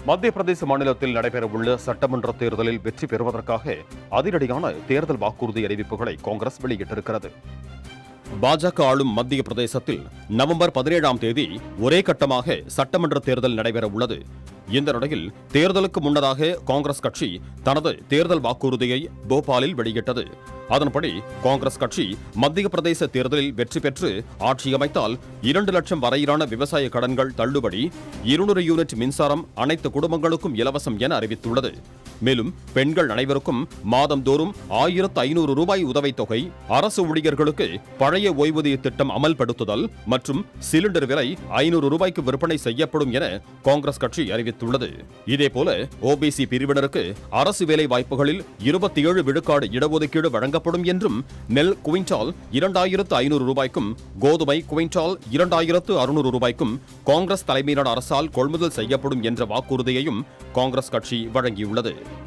மத்திய பிரதேச மாநிலத்தில் நடைபெறவுள்ள சட்டமன்ற தேர்தலில் வெற்றி பெறுவதற்காக அதிரடியான தேர்தல் வாக்குறுதி அறிவிப்புகளை காங்கிரஸ் வெளியிட்டிருக்கிறது பாஜக ஆளும் மத்திய பிரதேசத்தில் நவம்பர் பதினேழாம் தேதி ஒரே கட்டமாக சட்டமன்ற தேர்தல் நடைபெற உள்ளது இந்த நிலையில் தேர்தலுக்கு முன்னதாக காங்கிரஸ் கட்சி தனது தேர்தல் வாக்குறுதியை போபாலில் வெளியிட்டது அதன்படி காங்கிரஸ் கட்சி மத்திய பிரதேச தேர்தலில் வெற்றி பெற்று ஆட்சி அமைத்தால் இரண்டு லட்சம் வரையிலான விவசாய கடன்கள் தள்ளுபடி இருநூறு யூனிட் மின்சாரம் அனைத்து குடும்பங்களுக்கும் இலவசம் என அறிவித்துள்ளது மேலும் பெண்கள் அனைவருக்கும் மாதந்தோறும் ஆயிரத்து ஐநூறு ரூபாய் உதவித்தொகை அரசு ஊழியர்களுக்கு பழைய ஓய்வூதிய திட்டம் அமல்படுத்துதல் மற்றும் சிலிண்டர் விலை ஐநூறு ரூபாய்க்கு விற்பனை செய்யப்படும் என காங்கிரஸ் கட்சி அறிவித்துள்ளது இதேபோல ஓபிசி பிரிவினருக்கு அரசு வேலை வாய்ப்புகளில் இருபத்தி ஏழு விழுக்காடு இடஒதுக்கீடு வழங்கப்படும் என்றும் நெல் குவிண்டால் இரண்டாயிரத்து ஐநூறு ரூபாய்க்கும் கோதுமை குவிண்டால் இரண்டாயிரத்து அறுநூறு ரூபாய்க்கும் காங்கிரஸ் தலைமையிலான அரசால் கொள்முதல் செய்யப்படும் என்ற வாக்குறுதியையும் காங்கிரஸ் கட்சி வழங்கியுள்ளது